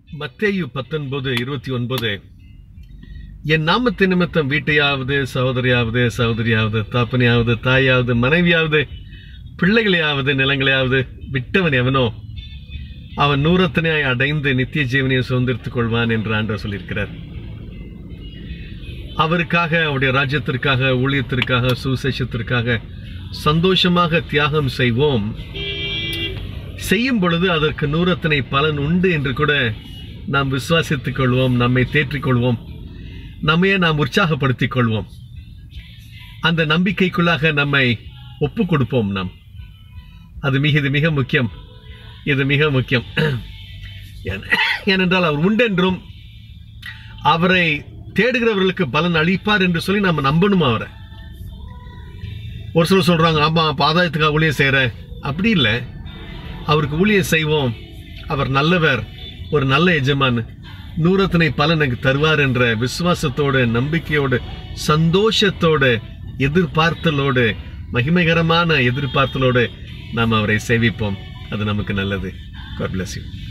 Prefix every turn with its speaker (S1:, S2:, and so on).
S1: மத்தேயு பத்தொன்பது இருபத்தி ஒன்பது என் நாமத்து நிமித்தம் வீட்டையாவது சகோதரியாவது சகோதரியாவது தாப்பனையாவது தாயாவது மனைவியாவது பிள்ளைகளையாவது நிலங்களையாவது விட்டவன் எவனோ அவன் நூறத்தனையாய் அடைந்து நித்திய ஜீவனையை சுதந்திரத்துக் கொள்வான் என்று ஆண்டவர் சொல்லியிருக்கிறார் அவருக்காக அவருடைய ராஜ்யத்திற்காக ஊழியத்திற்காக சுசேஷத்திற்காக சந்தோஷமாக தியாகம் செய்வோம் செய்யும் பொழுது அதற்கு நூறத்தனை பலன் உண்டு என்று கூட நாம் விசுவாசித்துக் கொள்வோம் நம்மை தேற்றிக் கொள்வோம் நம்மையே நாம் உற்சாகப்படுத்திக் கொள்வோம் அந்த நம்பிக்கைக்குள்ளாக நம்மை ஒப்பு கொடுப்போம் நாம் அது மிக இது மிக முக்கியம் இது மிக முக்கியம் ஏன்- ஏனென்றால் அவர் உண்டென்றும் அவரை தேடுகிறவர்களுக்கு பலன் அளிப்பார் என்று சொல்லி நம்ம நம்பணும் அவரை ஒரு சிலர் சொல்றாங்க ஆமா பாதாயத்துக்காக ஊழியம் செய்யற அப்படி இல்லை அவருக்கு ஊழியம் செய்வோம் அவர் நல்லவர் ஒரு நல்ல எஜமான் நூறத்தனை பலன் எனக்கு தருவார் என்ற விசுவாசத்தோடு நம்பிக்கையோடு சந்தோஷத்தோடு எதிர்பார்த்தலோடு மகிமைகரமான எதிர்பார்த்தலோடு நாம் அவரை சேவிப்போம் அது நமக்கு நல்லது God bless you